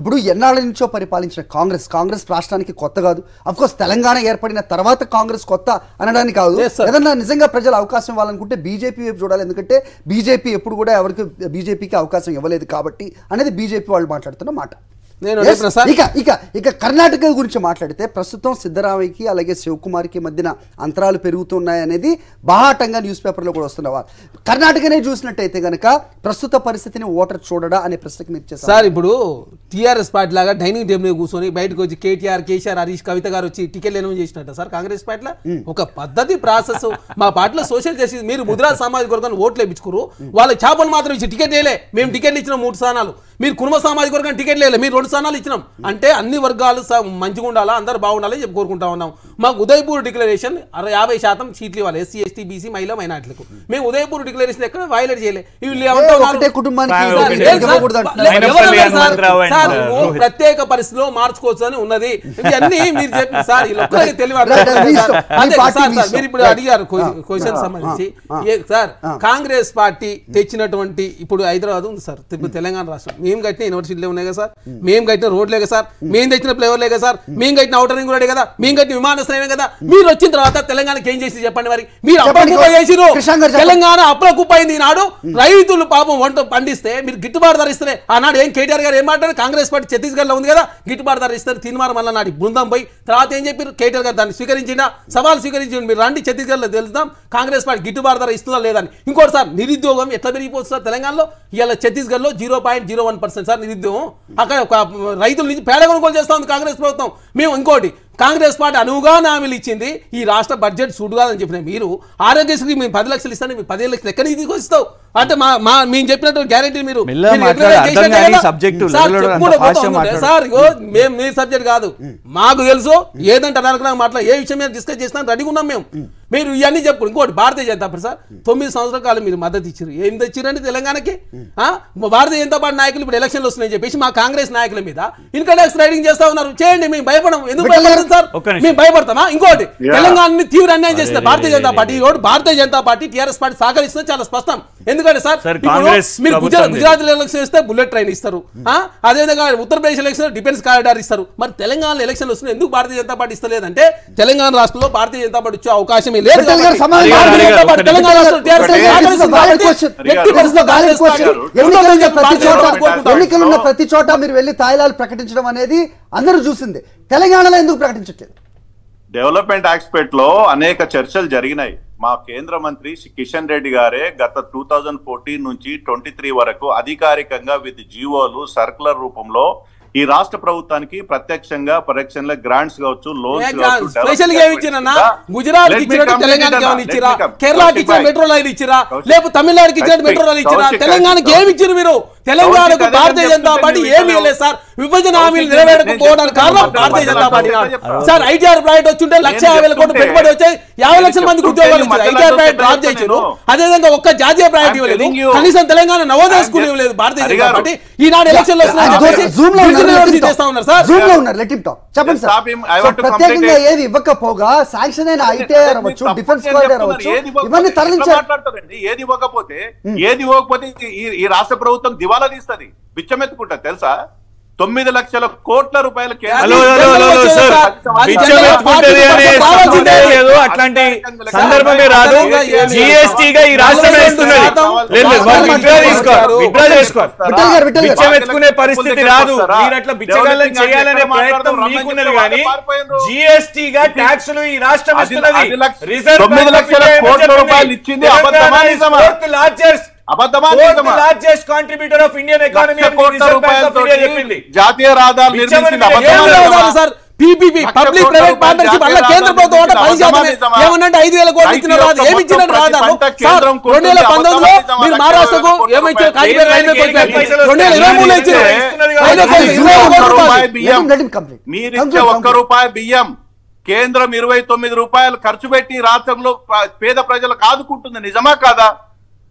ఇప్పుడు ఎన్నాళ్ళ నుంచో పరిపాలించిన కాంగ్రెస్ కాంగ్రెస్ రాష్ట్రానికి కొత్త కాదు కోర్స్ తెలంగాణ ఏర్పడిన తర్వాత కాంగ్రెస్ కొత్త అనడానికి కాదు Yes, sir. ఏదన్నా నిజంగా ప్రజలు అవకాశం ఇవ్వాలనుకుంటే బీజేపీ వైపు చూడాలి ఎందుకంటే బీజేపీ ఎప్పుడు కూడా ఎవరికి బీజేపీకి అవకాశం ఇవ్వలేదు కాబట్టి అనేది బీజేపీ వాళ్ళు మాట్లాడుతున్న మాట నేను Yes, అడుగుతున్నా సార్. ఇక ఇక ఇక కర్ణాటక గురించి మాట్లాడితే ప్రస్తుతం సిద్ధరామయ్యకి అలాగే శివకుమార్కి మధ్యన అంతరాలు పెరుగుతున్నాయి అనేది బాహాటంగా న్యూస్ పేపర్లో కూడా వస్తున్నవారు కర్ణాటకనే చూసినట్టయితే గనక ప్రస్తుత పరిస్థితిని ఓటర్ చూడడా అనే ప్రశ్నకి మీరు చేశారు సార్ ఇప్పుడు టీఆర్ఎస్ పార్టీ లాగా డైనింగ్ టేబుల్ మీద కూర్చొని బయటకు వచ్చి కేటీఆర్ కేసీఆర్ హరీష్ కవిత గారు వచ్చి టికెట్ లేనని చేసినట్ట సార్ కాంగ్రెస్ పార్టీలో ఒక పద్ధతి ప్రాసెస్ మా పార్టీలో సోషల్ జస్టిస్ మీరు ముద్రా సామాజిక వర్గాన్ని ఓట్లు వేయించుకోరు వాళ్ళ చేపలు మాత్రం ఇచ్చి టికెట్ వేయలే మేము టికెట్లు ఇచ్చినాం మూడు స్థానాలు మీరు కుటుంబ సామాజిక వర్గానికి టికెట్ వేయలే మీరు రెండు స్థానాలు ఇచ్చినాం అంటే అన్ని వర్గాలు స- మంచిగా ఉండాలా అందరు బాగుండాలని చెప్పి కోరుకుంటా ఉన్నాం మాకు ఉదయపూర్ డిక్లరేషన్ అరవై యాభై శాతం సీట్లు ఇవ్వాలి ఎస్సీ ఎస్టీ బీసీ మహిళా మైనార్టీలకు మేము ఉదయపూర్ డిక్లరేషన్ ఎక్కడ వైలేట్ చేయలే వీళ్ళు ఏమంటా ఉన్నారు? ఒకటే కుటుంబానికి సార్, ఇవ్వాలి, ఒకటే. ఇద్దరికి ఇవ్వకూడదు అంటున్నారు. ఎవరు మైనపల్లి అన్నారు sir? Hanumantharao and, sir, uh, నువ్వు రోహిత్. ప్రత్యేక పరిస్థితిలో మార్చుకోవచ్చు అని ఉన్నది ఇవన్నీ మీరు చెప్పి సార్ వీళ్ళు ఒక్కరికి తెలివి అర్థం Right, కాదు మీ సార్. ఇష్టం. మీ అదే పార్టీ సార్, మీ సార్, ఇష్టం. మీరు ఇప్పుడు Right. అడిగారు ఆ, క్వశ్చన్ ఆ, సంబంధించి ఆ, ఏ- సార్ ఆ. కాంగ్రెస్ పార్టీ తెచ్చినటువంటి ఇప్పుడు హైదరాబాద్ ఉంది సార్ ఇప్పుడు తెలంగాణ రాష్ట్రం మేము కట్టిన యూనివర్సిటీలే ఉన్నాయి కదా సార్ మేము కట్టిన రోడ్లే కదా సార్ మేము తెచ్చిన ఫ్లేవర్లే కదా సార్ మేము కట్టిన అవుటర్ రింగ్ రోడే కదా మేము కట్టిన విమానాశ్రయమే కదా మీరు వచ్చిన తర్వాత తెలంగాణకి ఏం చేసి చెప్పండి మరి మీరు చెప్పండి, అప్పుల కుప్ప చేసిరు కృష్ణ గారు చెప్పండి. తెలంగాణ అప్పుల కుప్ప అయింది ఈనాడు రైతులు పాపం వంట పండిస్తే మీరు గిట్టుబాటు ధర ఇస్తే ఆనాడు ఏం కేటీఆర్ గారు ఏం మాట్లాడారు కాంగ్రెస్ పార్టీ ఛత్తీస్గఢ్ లో ఉంది కదా గిట్టుబాటు ధర ఇస్తారు తిన్మార్ మళ్ళీ నాటి బృందం పోయి తర్వాత ఏం చెప్పారు కేటీఆర్ గారు దాన్ని స్వీకరించిందా సవాల్ స్వీకరించింది మీరు రండి ఛత్తీస్గఢ్ లో తెలుద్దాం కాంగ్రెస్ పార్టీ గిట్టుబాటు ధర ఇస్తుందా లేదని ఇంకోటి సార్ నిరుద్యోగం ఎట్లా పెరిగిపోతుంది సార్ తెలంగాణలో ఇవాళ ఛత్తీస్గఢ్ లో zero point zero one percent sir నిరుద్యోగం అక్కడ ఒక రైతుల నుంచి పేడ కొనుగోలు చేస్తా ఉంది కాంగ్రెస్ ప్రభుత్వం మేము ఇంకోటి కాంగ్రెస్ పార్టీ అనువుగా హామీలు ఇచ్చింది ఈ రాష్ట్ర బడ్జెట్ సూట్ కాదని చెప్పిన మీరు ఆరోగ్యశ్రీ మేము పది లక్షలు ఇస్తాను మీరు పదిహేను లక్షలు ఎక్కడికి తీసుకొస్తావు అంటే మా మా మేము చెప్పినట్టు గ్యారెంటీ మీరు మెల్లగా మీరు మాట్లాడు, ఎట్లా అర్థం చేసినట్టే కాని కదా? subject, సార్, లెవెల్లో అంత చెప్పుకుంటూ fast గా పోతా ఉంటే, మాట్లాడు. సార్ ఇగో మేము మీ సబ్జెక్ట్ కాదు మాకు తెలుసు ఏదంటే అనరకు మాట్లా ఏ విషయం మీద డిస్కస్ చేసినా రెడీగా ఉన్నాం మేము మీరు ఇవన్నీ చెప్పుకోండి ఇంకోటి భారతీయ జనతా పార్టీ సార్ తొమ్మిది సంవత్సరాల కాలం మీరు మద్దతు ఇచ్చారు ఏం తెచ్చిరండి తెలంగాణకి ఆ? మా భారతీయ జనతా పార్టీ నాయకులు ఇప్పుడు ఎలక్షన్లు వస్తున్నాయని చెప్పేసి మా కాంగ్రెస్ నాయకుల మీద ఇన్కమ్ ట్యాక్స్ రైడింగ్ చేస్తా ఉన్నారు చేయండి మేము భయపడం ఎందుకు విఠల్ గారు, భయపడతాం సార్ ఒక్క నిమిషం. మేము భయపడతామా ఇంకోటి Yeah. తెలంగాణని తీవ్ర అన్యాయం చేసిన అరే, భారతీయ రే, జనతా రే, పార్టీ ఈ road Bharatiya Janata party TRS party సహకరిస్తుంది చాలా స్పష్టం ఎందుకంటే సార్ సార్, ఇప్పుడు కాంగ్రెస్ మీరు ప్రభుత్వం గుజరాత్ లేదు. గుజరాత్ ఎలక్షన్ ఇస్తే బుల్లెట్ ట్రైన్ ఇస్తారు ఆ? అదేవిధంగా ఉత్తరప్రదేశ్ ఎలక్షన్ డిఫెన్స్ కారిడార్ ఇస్తారు మరి తెలంగాణ ఎలక్షన్ వస్తుంది ఎందుకు భారతీయ జనతా పార్టీ ఇస్తలేదంటే తెలంగాణ రాష్ట్రంలో భారతీయ జనతా పార్టీ వచ్చే అవకాశమే లేదు విఠల్ గారు కాబట్టి సమాధానం భారతీయ అడిగారు, జనతా పార్టీ ఒక్క తెలంగాణ రాష్ట్రంలో TRS ఒకటే. సహకరిస్తుంది valid కాబట్టి question. ఎట్టి This is a valid పరిస్థితుల్లో question. కాంగ్రెస్ ఎన్నికలున్న పార్టీ ప్రతి చోట కోరుకుంటాం. ఎన్నికలున్న ప్రతి చోట మీరు వెళ్ళి తాయిలాలు ప్రకటించడం అనేది అందరూ చూసింది తెలంగాణలో ఎందుకు ప్రకటించట్లేదు డెవలప్మెంట్ ఆస్పెక్ట్ లో అనేక చర్చలు జరిగినాయి మా కేంద్ర మంత్రి శ్రీ కిషన్ రెడ్డి గారే గత టూ థౌజండ్ ఫోర్టీన్ నుంచి ట్వంటీ త్రీ వరకు అధికారికంగా విత్ జీవోలు సర్కులర్ రూపంలో ఈ రాష్ట్ర ప్రభుత్వానికి ప్రత్యక్షంగా పరోక్షంగా గ్రాంట్స్ కావచ్చు లోన్స్ స్పెషల్ గా ఏమి ఇచ్చిరన్నా గుజరాత్ కి ఇచ్చినట్టు తెలంగాణకి ఏమైనా ఇచ్చిరా కేరళకి ఇచ్చిన మెట్రో రైలు ఇచ్చిరా లేకపోతే తమిళనాడుకి ఇచ్చినట్టు మెట్రో రైలు ఇచ్చిరా తెలంగాణకి ఏమి ఇచ్చారు మీరు తెలంగాణకు భారతీయ జనతా పార్టీ ఏమి ఇవ్వలేదు సార్ విభజన హామీలు నెరవేరకపోవడానికి కారణం భారతీయ జనతా పార్టీ నాడు. సార్ ఐటీఆర్ ప్రాజెక్ట్ వచ్చింటే లక్ష యాభై వేల కోట్లు పెట్టుబడి వచ్చాయి యాభై లక్షల మందికి ఉద్యోగాలు ఇచ్చారు ఐటీఆర్ ప్రాజెక్ట్ డ్రాప్ చేశారు అదేవిధంగా ఒక్క జాతీయ ప్రాజెక్ట్ ఇవ్వలేదు కనీసం తెలంగాణ నవోదయ స్కూల్ ఇవ్వలేదు భారతీయ జనతా పార్టీ ఈనాడు ఎలక్షన్ లో జూమ్ లో యూనివర్సిటీ చేస్తా ఉన్నారు సార్ జూమ్ లో ఉన్నారు లెట్ హిమ్ టాక్ చెప్పండి Yes, stop him. I sir want to ప్రత్యేకంగా complete it. ఏది ఇవ్వకపోగా శాంక్షన్ అయిన ఐటీఆర్ అవ్వచ్చు డిఫెన్స్ కారిడార్ అవ్వచ్చు ఇవన్నీ తరలించారు మాట్లాడతారండి ఏది ఇవ్వకపోతే ఏది ఇవ్వకపోతే ఈ- ఈ రాష్ట్ర ప్రభుత్వం దివాలా తీస్తుంది బిచ్చమెత్తుకుంటా తెలుసా తొమ్మిది లక్షల కోట్ల రూపాయల కేంద్ర hello hello hello hello sir బిచ్చం ఎత్తుకుంటది అనే సందర్భమే లేదు అట్లాంటి సందర్భమే రాదు జిఎస్టీ గా ఈ రాష్ట్రం వేస్తున్నది లేదు లేదు వాళ్ళు విత్డ్రా తీసుకో విత్డ్రా చేసుకో విఠల్ గారు విఠల్ గారు బిచ్చం ఎత్తుకునే పరిస్థితి రాదు మీరు అట్లా బిచ్చగాళ్ళని చేయాలనే ప్రయత్నం మీకున్నది కానీ జిఎస్టీ గా ట్యాక్సులు ఈ రాష్ట్రం అది- ఇస్తున్నది అది లక్ష- రిజర్వ్ తొమ్మిది లక్షల కోట్ల రూపాయలు ఇచ్చింది అబద్ధమా నిజమా? లార్జెస్ట్ అబద్ధమా ఫోర్త్ నిజమా? Largest contributor of Indian economy lakh కోట్ల రిజర్వ్ బ్యాంక్ ఆఫ్ ఇండియా రూపాయలతోటి చెప్పింది జాతీయ రహదారులు బిచ్చమని నిర్మించింది మీరు అబద్ధమా ఏం నిజమా? ఏం సార్ పీపీపీ లక్ష పబ్లిక్ కోట్ల ప్రైవేట్ రూపాయలు పార్ట్నర్షిప్ అలా జాతీయ కేంద్ర ప్రభుత్వం అంటే రాజధాని పది శాతమే నిజమా? ఏమన్నంటే ఐదు వేల కోట్లు ఇచ్చిన ఐదు రాదు వేల ఏమి ఇచ్చిన కోట్ల రాదాను పంట సార్ కేంద్రం రెండు వేల కొంటుంది, పంతొమ్మిదిలో అబద్ధమా మీరు నిజమా? మహారాష్ట్రకు లక్ష ఏమి ఇచ్చారు కోట్ల కాశ్మీర్ రైల్వే కేంద్రానికి కోట్లు పైసలు రెండు వేల ఇరవై మూడులో ఇచ్చారు ఇస్తున్నది ఐదో కాదు. కోట్లు, ఇరవై ఒక్క కోట్ల రూపాయి రూపాయలు. బియ్యం Let him complete. మీరిచ్చే Conclude, ఒక్క conclude. రూపాయి బియ్యం కేంద్రం ఇరవై తొమ్మిది రూపాయలు ఖర్చు పెట్టి రాష్ట్రంలో ప- పేద ప్రజలకు ఆదుకుంటుంది నిజమా కాదా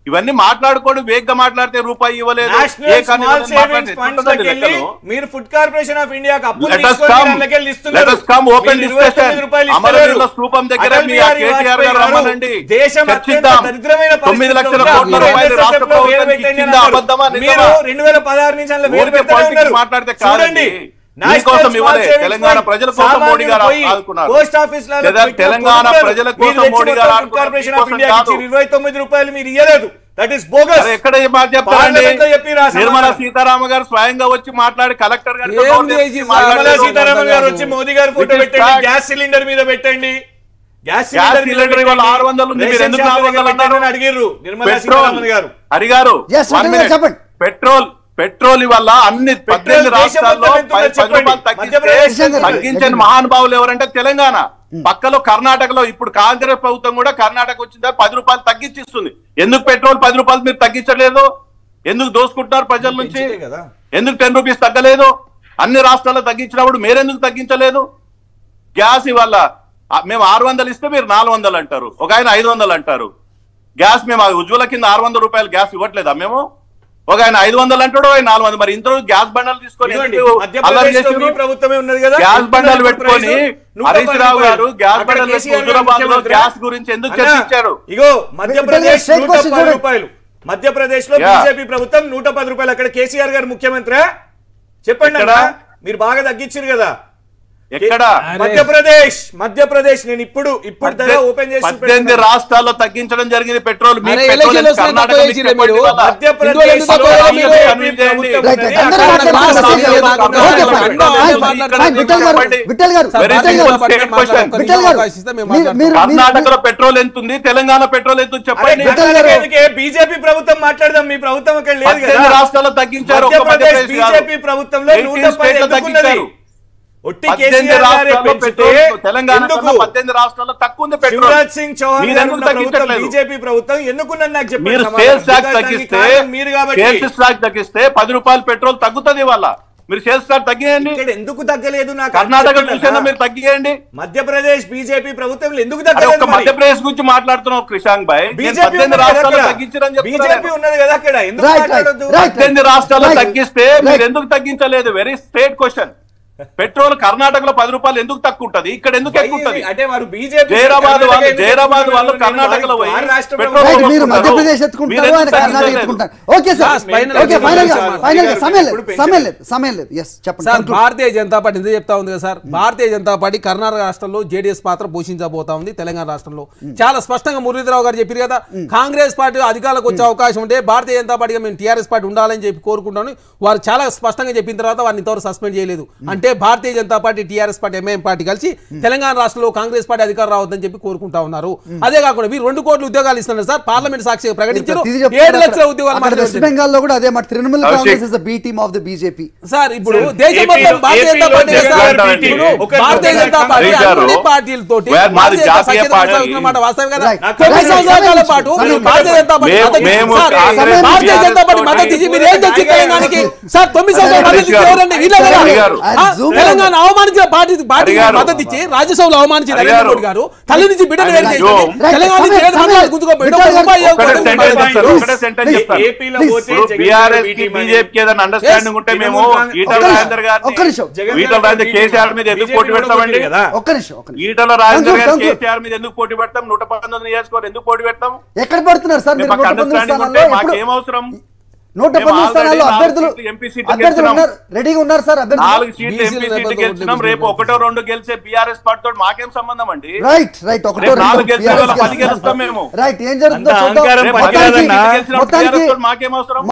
ఇవన్నీ మాట్లాడుకోండి వేగ్గా మాట్లాడితే రూపాయి ఇవ్వలేదు ఏ నేషనల్ కానీ స్మాల్ ఇవ్వలేదు సేవింగ్స్ మాట్లాడితే ఫండ్స్ ఎట్లుంటుంది వెళ్ళి లెక్కలు? మీరు ఫుడ్ కార్పొరేషన్ ఆఫ్ ఇండియాకి అప్పులు Let us తీసుకొని come- దానిలోకి వెళ్ళి ఇస్తున్నారు. let us come open మీరు ఇరవై discussion. తొమ్మిది రూపాయలు అమరవీరుల ఇస్తలేరు. స్తూపం దగ్గర అటల్ మీ బిహారీ కేటీఆర్ గారు వాజ్పేయి గారు రమ్మనండి. దేశం అత్యంత చర్చిద్దాం. దరిద్రమైన తొమ్మిది లక్షల పరిస్థితుల్లో కోట్ల మీరు రూపాయలు NSSF రాష్ట్ర లో వేలు ప్రభుత్వం పెట్టండి ఇచ్చిందా? అన్నారు. అబద్ధమా? నిజమా? మీరు రెండు వేల పదహారు నుంచి అందులో వేలు ఊరికే పెడతానే politics ఉన్నారు. మాట్లాడితే చూడండి కాదండి. నేషనల్ మీకోసం స్మాల్ ఇవ్వలే. సేవింగ్స్ తెలంగాణ ఫండ్ ప్రజల కోసం మోడీ సామాన్యులు గారు పోయి ఆదుకున్నారు. పోస్ట్ ఆఫీసులలో తెల- పెట్టిన తెలంగాణ పొదుపులు ప్రజల మీరు కోసం తెచ్చి మోడీ మొత్తం గారు ఫుడ్ ఆదుకున్నారు. కార్పొరేషన్ ఆఫ్ మీకోసం ఇండియాకి కాదు. ఇచ్చి ఇరవై తొమ్మిది రూపాయలు మీరు ఇయ్యలేదు దట్ ఈస్ బోగస్ అరే ఎక్కడ ఏ మాట చెప్తారండి పార్లమెంట్లో చెప్పిరా సమాధానం. నిర్మలా సీతారామ గారు స్వయంగా వచ్చి మాట్లాడి కలెక్టర్ గారితో ఏం నోట్ చేసి తెప్పించి నిర్మలా నిర్మలా మాట్లాడారు. సీతారామన్ గారు వచ్చి మోదీ గారు ఫోటో It is పెట్టండి fact. గ్యాస్ సిలిండర్ మీద పెట్టండి గ్యాస్ గ్యాస్ సిలిండర్ మీద సిలిండర్ ఇవాళ పెట్టండి. 600 ఉంది. మీరు రేషన్ ఎందుకు షాప్ 400 దగ్గర అన్నారు? పెట్టండి అడిగిర్రు నిర్మలా పెట్రోల్ సీతారామన్ గారు హరి గారు Yes, one Sunil గారు minute. చెప్పండి. పెట్రోల్ పెట్రోల్ వల్ల అన్ని పద్దెనిమిది దేశం రాష్ట్రాల్లో మొత్తం ఎంత ఉందో పది చెప్పండి. రూపాయలు తగ్గిస్తే మధ్యప్రదేశ్ ఎంత? తగ్గించని మహానుభావులు ఎవరంటే తెలంగాణ పక్కలో కర్ణాటకలో ఇప్పుడు కాంగ్రెస్ ప్రభుత్వం కూడా కర్ణాటక వచ్చిందా పది రూపాయలు తగ్గించిస్తుంది ఎందుకు పెట్రోల్ పది రూపాయలు మీరు తగ్గించలేదు ఎందుకు దోసుకుంటున్నారు ప్రజల నుంచి పెంచితే కదా. ఎందుకు టెన్ రూపీస్ తగ్గలేదు అన్ని రాష్ట్రాల్లో తగ్గించినప్పుడు మీరెందుకు తగ్గించలేదు గ్యాస్ ఇవాళ ఆ, మేము ఆరు వందలు ఇస్తే మీరు నాలుగు వందలు అంటారు ఒక ఆయన ఐదు వందలు అంటారు గ్యాస్ మేము ఆ ఉజ్వల కింద ఆరు వందల రూపాయలు గ్యాస్ ఇవ్వట్లేదా మేము ఒక ఆయన ఐదు వందలు అంటాడు ఒక ఆయన నాలుగు వందలు మరి ఇంత గ్యాస్ బండలు తీసుకొని ఇదిగోండి, ఎందుకు అల్లరి మధ్యప్రదేశ్ లో చేసిర్రు? మీ ప్రభుత్వమే ఉన్నది కదా గ్యాస్ ఎంత బండలు ఇప్పుడు పెట్టుకొని ప్రైస్? నూట హరీష్ పది రావు రూపాయలు. గారు గ్యాస్ అక్కడ బండలు కేసీఆర్ గారు హుజూరాబాద్ లో ముఖ్యమంత్రి. గ్యాస్ గురించి ఎందుకు అన్నా, చర్చించారు ఇగో మధ్యప్రదేశ్ స్టేట్ నూట క్వశ్చన్ పది చూడండి. రూపాయలు మధ్యప్రదేశ్ లో యా. బీజేపీ ప్రభుత్వం నూట పది రూపాయలు అక్కడ కేసీఆర్ గారు ముఖ్యమంత్రి చెప్పండి ఎక్కడ? అన్నా. మీరు బాగా తగ్గించారు కదా ఎక్కడ మధ్యప్రదేశ్ మధ్యప్రదేశ్ నేను ఇప్పుడు ఇప్పుడు ధర పద్దె- ఓపెన్ చేసి పద్దెనిమిది చూపెడతాను. రాష్ట్రాల్లో తగ్గించడం జరిగింది పెట్రోల్ మీ అరే, పెట్రోల్ ఎలక్షన్లు వస్తున్నాయి, కర్ణాటక తక్కువ మీకు చేసిర్రు చెప్పండి మీరు. ఇవాళ. మధ్యప్రదేశ్ ఎందుకు లో తక్కువ బీజేపీ చేసిర్రు? ప్రభుత్వం రైట్, ఉన్నది. రైట్. అందరూ అక్కడ మాట్లాడండి. రాష్ట్ర ఓకే, సభ్యులు ఫైన్. కాకుండా ఓకే, ఫైన్. మాట్లాడండి. Fine, fine. విఠల్ గారు విఠల్ గారు Very విఠల్ గారు simple state question. విఠల్ గారు మీరు- మీరు- కర్ణాటకలో పెట్రోల్ ఎంత ఉంది తెలంగాణ పెట్రోల్ ఎంత ఉంది అరే చెప్పండి విఠల్ గారు. కర్ణాటక బీజేపీ ప్రభుత్వం మాట్లాడదాం మీ ప్రభుత్వం అక్కడ లేదు పద్దెనిమిది కదా రాష్ట్రాల్లో తగ్గించారు ఒక్క మధ్యప్రదేశ్ మధ్యప్రదేశ్ కాదు. బీజేపీ ప్రభుత్వంలో 18 నూట పది స్టేట్లో ఎందుకున్నది తగ్గించారు ఒట్టి పద్దెనిమిది కేసీఆర్ గారే రాష్ట్రాల్లో పెంచితే పెట్రోల్ తెలంగాణ ఎందుకు కన్నా పద్దెనిమిది రాష్ట్రాల్లో తక్కువ ఉంది పెట్రోల్ శివరాజ్ సింగ్ చౌహాన్ మీరు గారు ఎందుకు ఉన్న ప్రభుత్వం తగ్గించట్లేదు బీజేపీ ప్రభుత్వం ఎందుకున్నది నాకు చెప్పండి మీరు సమాధానం. సేల్స్ ట్యాక్స్ దానికి తగ్గిస్తే కారణం మీరు కాబట్టి సేల్స్ ట్యాక్స్ తగ్గిస్తే పది రూపాయలు పెట్రోల్ తగ్గుతుంది ఇవాళ మీరు సేల్స్ ట్యాక్స్ తగ్గియండి ఇక్కడ ఎందుకు తగ్గలేదు నాకు కర్ణాటక చెప్పండి చూసేదా అన్నా. మీరు తగ్గియండి మధ్యప్రదేశ్ బీజేపీ ప్రభుత్వంలో ఎందుకు అరే తగ్గలేదు ఒక్క మరి? మధ్యప్రదేశ్ గురించి మాట్లాడుతున్నావు క్రిషాంక్ భాయ్ నేను బీజేపీ పద్దెనిమిది ఉన్నది కదా రాష్ట్రాల్లో అక్కడ. తగ్గించరని బీజేపీ చెప్తున్నాను ఉన్నది కదా అక్కడ ఎందుకు Right, right, మాట్లాడొద్దు right. పద్దెనిమిది రాష్ట్రాల్లో Right. తగ్గిస్తే Right. మీరు ఎందుకు తగ్గించలేదు వెరీ స్ట్రేట్ క్వశ్చన్ పెట్రోల్ కర్ణాటకలో పది రూపాయలు ఎందుకు తక్కువ ఉంటది ఇక్కడ ఎందుకు ఎక్కువ ఉంటది అంటే వారు బీజేపీ జైరాబాద్ వాళ్ళు ఎందుకు జైరాబాద్ ఎందుకు వాళ్ళు నేను కర్ణాటకలో వారి- పోయి వారి రాష్ట్ర పెట్రోల్ రైట్ ప్రభుత్వం మీరు కొనుక్కుంటారు. మధ్యప్రదేశ్ మీరు ఎత్తుకుంటారు ఎందుకు ఆయన కర్ణాటక తగ్గించలేదు? ఎత్తుకుంటారు okay sir Last final okay final గా final ఫైనల్ గా final సమయం లేదు ఇప్పుడు సమయం లేదు సమయం లేదు ఎస్ చెప్పండి sir conclude. Bharatiya Janata party ఎందుకు చెప్తా ఉంది కదా సార్ భారతీయ జనతా పార్టీ కర్ణాటక రాష్ట్రంలో జేడీఎస్ పాత్ర పోషించబోతా ఉంది తెలంగాణ రాష్ట్రంలో చాలా స్పష్టంగా మురళీధరరావు గారు చెప్పారు కదా కాంగ్రెస్ పార్టీ అధికారులకు వచ్చే అవకాశం ఉంటే భారతీయ జనతా పార్టీగా మేము టీఆర్ఎస్ పార్టీ ఉండాలని చెప్పి కోరుకుంటాను వారు చాలా స్పష్టంగా చెప్పిన తర్వాత వారిని ఇంతవరకు సస్పెండ్ చేయలేదు అంటే Bharatiya Janata party TRS party MIM party కలిసి తెలంగాణ రాష్ట్రంలో కాంగ్రెస్ పార్టీ అధికారం రావద్దని చెప్పి కోరుకుంటా ఉన్నారు అదే కాకుండా మీరు రెండు కోట్ల ఉద్యోగాలు ఇస్తున్నారు సార్ పార్లమెంట్ సాక్షిగా ప్రకటించారు ఇది చెప్తున్నారు ఏడు లక్షల అక్కడ- ఉద్యోగాలు అక్కడ మాత్రమే వెస్ట్ బెంగాల్ లో కూడా అదే మాట Trinamool Abhishek. Congress is the B team of the BJP sir ఇప్పుడు సార్, దేశం మొత్తం ఏపీలో- భారతీయ జనతా ఏపీలో పార్టీ జగన్ సార్, గారు ఇప్పుడు ఒక- భారతీయ ఒక- జనతా పార్టీ రవి గారు, అన్ని పార్టీలతోటి వేర్ మాది భారతీయ జాతీయ సంఖ్యను పార్టీ. కొనసాగుతున్న మాట వాస్తవం కదా రైట్. తొమ్మిది రైట్. సంవత్సరాల పాటు సమయం మీరు భారతీయ జనతా పార్టీ మేము- మద్దతు మేము సార్, కాంగ్రెస్ భారతీయ జనతా పార్టీ తోటి మద్దతు ఇచ్చి మీరు ఏం తెచ్చి తెలంగాణకి సార్ తొమ్మిది సంవత్సరాల హరి మద్దతు ఇచ్చి గారు, ఎవరండి వీళ్ళే కదా హరి గారు. ఆ, జూమ్ తెలంగాణ అవమానించిన పార్టీ పార్టీ హరి గారు. మద్దతు ఇచ్చి రాజ్యసభలో అవమానించి హరి నరేంద్ర గారు. మోడీ గారు తల్లి నుంచి బిడ్డను వేరు చేసి జూమ్. తెలంగాణ నుంచి సమయం, ఏడు మండలాలు సమయం. గుంజుకోపోయాడు విఠల్ గారు, రూపాయి ఒక్కటే ఇవ్వకపోతే sentence మద్దతు చెప్తాను, ఇచ్చారు. ఒక్కటే sentence Please. చెప్తాను. ఏపీలో Please. పోతే ఇప్పుడు జగన్ బీఆర్ఎస్ బీటీ కి మనీ. బీజేపీ ఏదైనా అండర్స్టాండింగ్ ఉంటే Yes. మేము తృణమూల్ ఈటల ఒక్క రాజేందర్ నిమిషం, ఒక్క గారిని నిమిషం. జగన్ ఈటల గారు రాజేందర్ బీటీ కేసీఆర్ మీద ఎందుకు బీజేపీ పోటీ పెడతామండి కూడా కదా ఒక్క నిమిషం ఒక్క నిమిషం ఈటల రాజేందర్ Thank you, గారు thank you. కేసీఆర్ మీద ఎందుకు పోటీ పెడతాం నూట పంతొమ్మిది నియోజకవర్గం ఎందుకు పోటీ పెడతాం ఎక్కడ పడుతున్నారు సార్ మీరు మాకు నూట పంతొమ్మిది అండర్స్టాండింగ్ ఉంటే స్థానాల్లో మాకు ఎప్పుడు- ఏం అవసరం నూట మేము పంతొమ్మిది already స్థానాల్లో నాలుగు అభ్యర్థులు సీట్లు ఎంపీ సీట్లు అభ్యర్థులు గెలిచినాం. ఉన్నారు రెడీగా ఉన్నారు సార్ నాలుగు అభ్యర్థులు సీట్లు బీసీలు ఎంపీ సీట్లు నెబ్బతో గెలిచినాం ఓట్లు రేపు ఒకటో రెండు గెలిచే బీఆర్ఎస్ పార్టీ మాకేం సంబంధం అండి రైట్ రైట్ ఒకటో రేపు నాలుగు రెండో గెలిచిన PRS వాళ్ళ పది గెలుస్తారు. గెలుస్తాం మేము. రైట్ ఏం జరుగుతుందో అంత చూద్దాం అహంకారం రేపు పనికిరాదన్నా. మొత్తానికి గెలిచినప్పుడు మొత్తానికి BRS తోటి మాకేం అవసరం